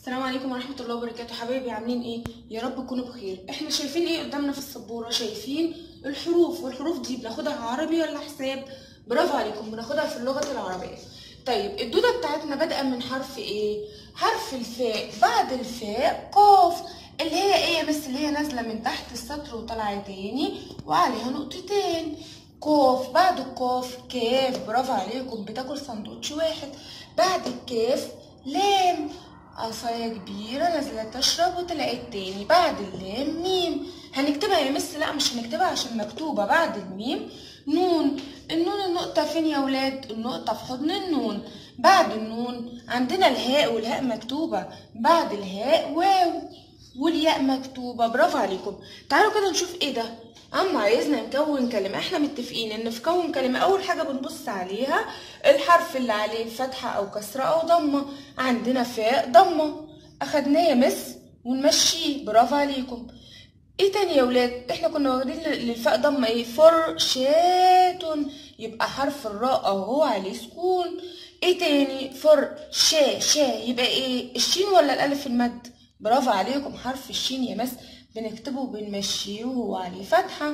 السلام عليكم ورحمة الله وبركاته حبايبي عاملين ايه؟ يا رب تكونوا بخير احنا شايفين ايه قدامنا في السبورة شايفين الحروف والحروف دي بناخدها عربي ولا حساب؟ برافو عليكم بناخدها في اللغة العربية طيب الدودة بتاعتنا بادئة من حرف ايه؟ حرف الفاء بعد الفاء قاف اللي هي ايه يا مس اللي هي نازلة من تحت السطر وطالعة تاني وعليها نقطتين قاف بعد القاف كاف برافو عليكم بتاكل سندوتش واحد بعد الكاف لام عصاية كبيرة نازلة تشرب وطلعت تاني بعد اللام ميم هنكتبها يا مس لا مش هنكتبها عشان مكتوبة بعد الميم نون النون النقطة فين يا ولاد النقطة في حضن النون بعد النون عندنا الهاء والهاء مكتوبة بعد الهاء واو والياء مكتوبة برافو عليكم تعالوا كده نشوف ايه ده عم عايزنا نكون كلمة احنا متفقين ان في كون كلمة اول حاجة بنبص عليها الحرف اللي عليه فتحة او كسرة او ضمة عندنا فاء ضمة اخدناه يا مس ونمشيه برافو عليكم ايه تاني يا ولاد احنا كنا واخدين للفاء ضمة ايه فرشاة يبقى حرف الراء اهو عليه سكون ايه تاني فر شا شا يبقى ايه الشين ولا الالف المد برافو عليكم حرف الشين يا مس بنكتبه وبنمشيه وهو عليه فتحة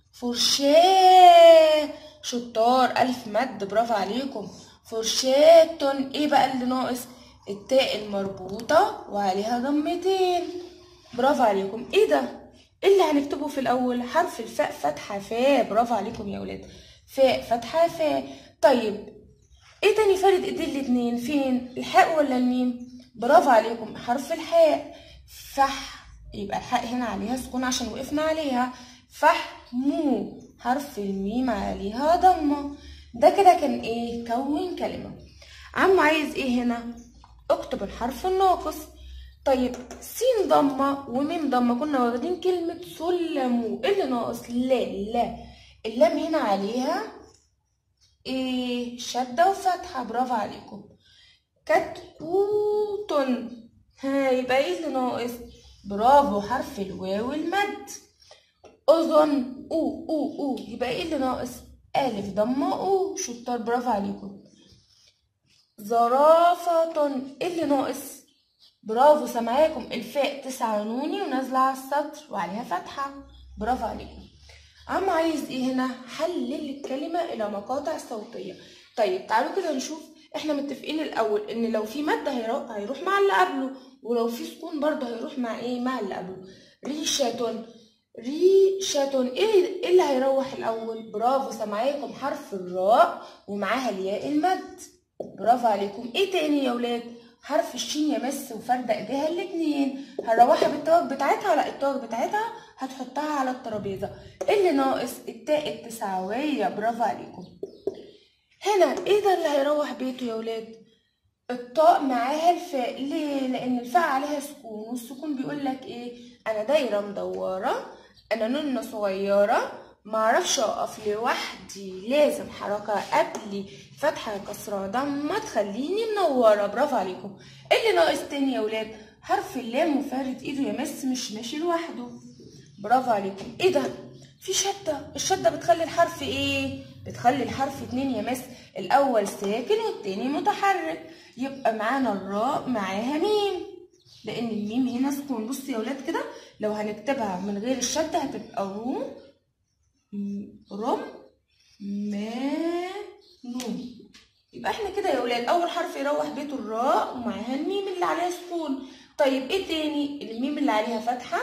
فرشاة شطار ألف مد برافو عليكم فرشاة ايه بقى اللي ناقص التاء المربوطة وعليها ضمتين برافو عليكم ايه ده ايه اللي هنكتبه في الأول حرف الفاء فتحة فاء برافو عليكم يا ولاد فاء فتحة فاء طيب ايه تاني فارد ايدين الاتنين فين الحاء ولا الميم برافو عليكم حرف الحاء فح يبقى الحاء هنا عليها سكون عشان وقفنا عليها فحمو حرف الميم عليها ضمة ده كده كان ايه كون كلمة عم عايز ايه هنا اكتب الحرف الناقص طيب سين ضمة وميم ضمة كنا واخدين كلمة سلموا ايه اللي ناقص لا لا اللام هنا عليها ايه شدة وفتحة برافو عليكم كتكوت ها يبقى ايه اللي ناقص برافو حرف الواو المد اذن او او او يبقى ايه اللي ناقص الف ضمه او شطار برافو عليكم زرافة ايه اللي ناقص برافو سامعاكم الفاء تسعة نوني ونازلة على السطر وعليها فتحة برافو عليكم عم عايز ايه هنا حلل الكلمة الى مقاطع صوتية طيب تعالوا كده نشوف احنا متفقين الاول ان لو في مد هيروح مع اللي قبله ولو في سكون برضه هيروح مع ايه مع اللي قبله ريشة ريشة ايه اللي هيروح الاول برافو سامعاكم حرف الراء ومعاها الياء المد برافو عليكم ايه تاني يا ولاد حرف الشين يا مس وفردة ايديها الاتنين هنروحها بالتوج بتاعتها لا التوج بتاعتها هتحطها على الترابيزه ايه اللي ناقص التاء التسعويه برافو عليكم هنا ايه ده اللي هيروح بيته يا ولاد الطاء معاها الفاء ليه لان الفاء عليها سكون والسكون بيقول لك ايه انا دايره مدوره انا نونه صغيره معرفش اقف لوحدي لازم حركه قبلي فتحه كسره ضمه تخليني منوره برافو عليكم ايه اللي ناقص تاني يا ولاد حرف اللام وفارد ايده يا مس مش ماشي لوحده برافو عليكم ايه ده في شده الشده بتخلي الحرف ايه بتخلي الحرف اتنين يا مس الاول ساكن والتاني متحرك يبقى معانا الراء معاها ميم لان الميم هنا سكون بصوا يا ولاد كده لو هنكتبها من غير الشده هتبقى رو رم ما نون يبقى احنا كده يا ولاد اول حرف يروح بيته الراء ومعاها الميم اللي عليها سكون طيب ايه تاني الميم اللي عليها فتحه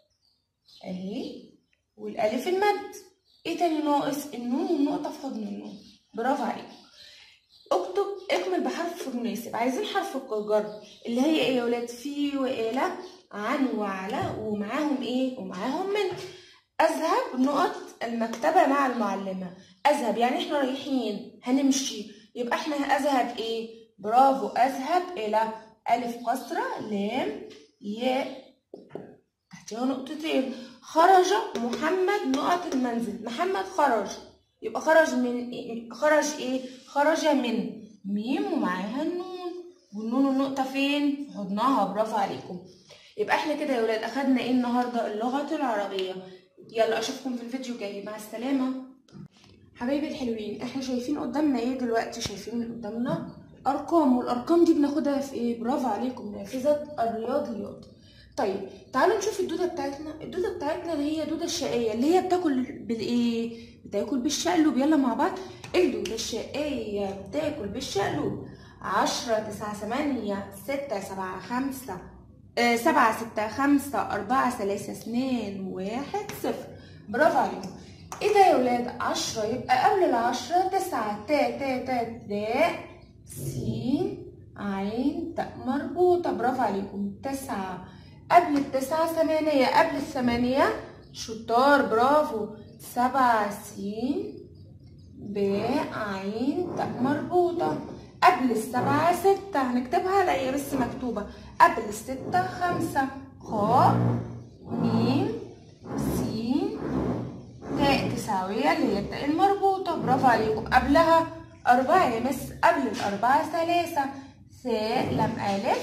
اهي والالف المد ايه تاني ناقص النون والنقطه في حضن النون برافو عليكم اكتب اكمل بحرف مناسب عايزين حرف الجر اللي هي ايه يا ولاد في وإلى عن وعلى ومعاهم ايه ومعاهم من اذهب نقط المكتبه مع المعلمه اذهب يعني احنا رايحين هنمشي يبقى احنا اذهب ايه برافو اذهب الى الف كسره لام ياء تحتها نقطتين خرج محمد نقط المنزل محمد خرج يبقى خرج من إيه؟ خرج ايه خرج من ميم ومعاها النون والنون النقطة فين في حضنها برافو عليكم يبقى احنا كده يا ولاد اخدنا ايه النهارده اللغة العربية يلا اشوفكم في الفيديو الجاي مع السلامة حبايبي الحلوين احنا شايفين قدامنا ايه دلوقتي شايفين قدامنا ارقام والارقام دي بناخدها في ايه برافو عليكم نافذه الرياضيات طيب تعالوا نشوف الدوده بتاعتنا الدوده بتاعتنا اللي هي الدوده الشقيه اللي هي بتاكل بالايه بتاكل بالشقلب يلا مع بعض الدوده الشقيه بتاكل بالشقلب عشرة تسعة ثمانية ستة سبعة خمسة آه سبعة ستة خمسة أربعة ثلاثة اثنين واحد صفر برافو عليكم ايه ده يا ولاد عشرة يبقى قبل العشرة تسعة تا تا تا تا سين عين تاء مربوطة برافو عليكم تسعة قبل التسعة ثمانية قبل الثمانية شطار برافو سبعة سين باء عين تاء مربوطة قبل السبعة ستة هنكتبها لا هي بس مكتوبة قبل الستة خمسة خاء ميم سين تاء تساوية اللي هي التاء المربوطة برافو عليكم قبلها أربعة يا مس قبل الأربعة ثلاثة ثاء لم ألف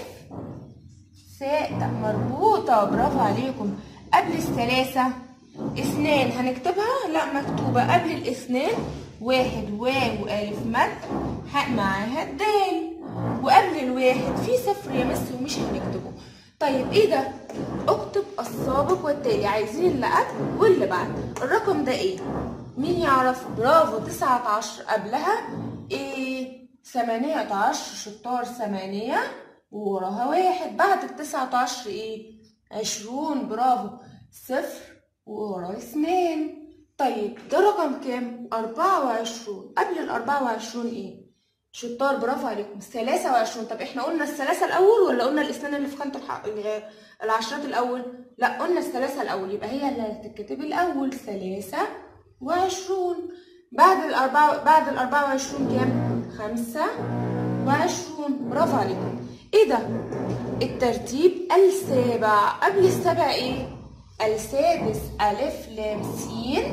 ثاء تاء مربوطة برافو عليكم قبل الثلاثة اثنين هنكتبها لا مكتوبة قبل الاثنين واحد واو ألف مد حق معاها الدال وقبل الواحد في صفر يا مس ومش هنكتبه طيب ايه ده اكتب السابق والتالي عايزين اللي قبل واللي بعد الرقم ده ايه مين يعرف برافو تسعة عشر قبلها ايه ثمانية عشر شطار ثمانية ووراها واحد بعد التسعة عشر ايه عشرون برافو صفر ووراه اثنين طيب ده رقم كام أربعة وعشرون قبل الأربعة وعشرون ايه شطار برافو عليكم ثلاثة وعشرون طب احنا قلنا الثلاثة الأول ولا قلنا الاثنين اللي في خانة الح... العشرات الأول؟ لا قلنا الثلاثة الأول يبقى هي اللي هتتكتب الأول ثلاثة وعشرون بعد الأربعة بعد الأربعة وعشرون كام؟ خمسة وعشرون برافو عليكم ايه ده؟ الترتيب السابع قبل السابع ايه؟ السادس ألف لام سين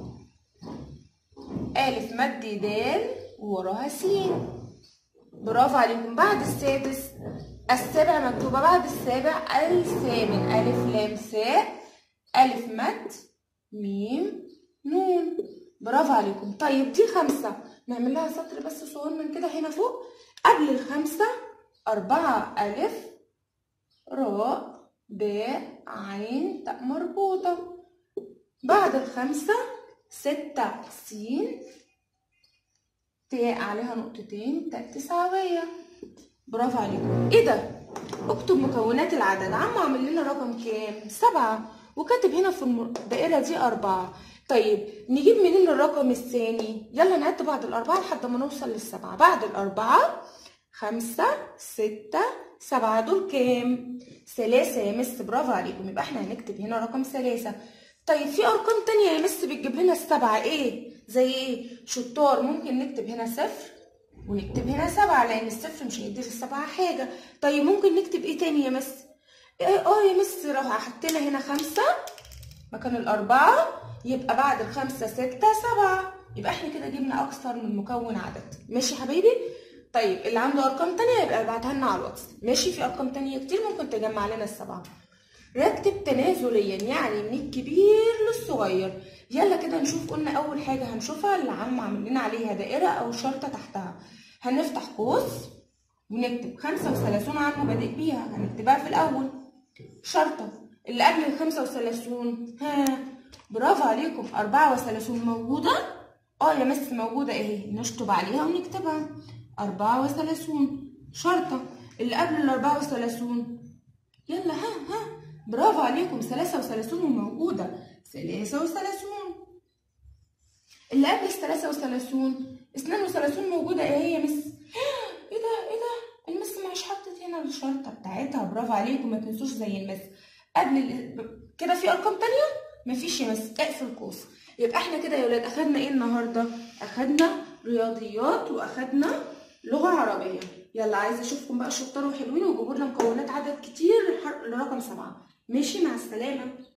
ألف مد دال وراها سين برافو عليكم بعد السادس السابع مكتوبة بعد السابع الثامن ألف لام ساء ألف مد ميم نون برافو عليكم طيب دي خمسة نعمل لها سطر بس صغير من كده هنا فوق قبل الخمسة أربعة ألف راء باء عين تاء مربوطة بعد الخمسة ستة سين تاء عليها نقطتين تاء تساوية برافو عليكم ايه ده اكتب مكونات العدد عم عامل لنا رقم كام سبعة وكاتب هنا في الدائرة دي أربعة طيب نجيب منين الرقم الثاني يلا نعد بعد الأربعة لحد ما نوصل للسبعة بعد الأربعة خمسة ستة سبعة دول كام ثلاثة يا مس برافو عليكم يبقى احنا هنكتب هنا رقم ثلاثة طيب في ارقام تانية يا مس بتجيب لنا السبعة ايه زي ايه شطار ممكن نكتب هنا صفر ونكتب هنا سبعة لان الصفر مش هيدي في السبعة حاجة طيب ممكن نكتب ايه تاني يا مس ايه اه يا مس لو حطينا هنا خمسة مكان الاربعة يبقى بعد الخمسة ستة سبعة يبقى احنا كده جبنا اكثر من مكون عدد ماشي يا حبايبي طيب اللي عنده ارقام تانية يبقى ابعتها لنا على الواتس ماشي في ارقام تانية كتير ممكن تجمع لنا السبعة رتب تنازليا يعني من الكبير للصغير يلا كده نشوف قلنا اول حاجة هنشوفها اللي عم عامل لنا عليها دائرة او شرطة تحتها هنفتح قوس ونكتب خمسة وثلاثون عن مبادئ بيها هنكتبها في الاول شرطة اللي قبل الخمسة وثلاثون ها برافو عليكم أربعة وثلاثون موجودة اه يا مس موجودة اهي نشطب عليها ونكتبها أربعة وثلاثون شرطة اللي قبل الأربعة وثلاثون يلا ها ها برافو عليكم ثلاثة وثلاثون وموجودة ثلاثة وثلاثون اللي قبل الثلاثة وثلاثون اثنين وثلاثون موجودة ايه هي مس ايه ده ايه ده المس مش حطت هنا الشرطة بتاعتها برافو عليكم ما تنسوش زي المس قبل ال... كده في أرقام تانية مفيش يا مس اقفل القوس يبقى احنا كده يا ولاد أخدنا ايه النهاردة أخدنا رياضيات وأخدنا لغة عربية يلا عايزة اشوفكم بقى شطار وحلوين وجيبوا لنا مكونات عدد كتير لرقم سبعة ماشي مع السلامة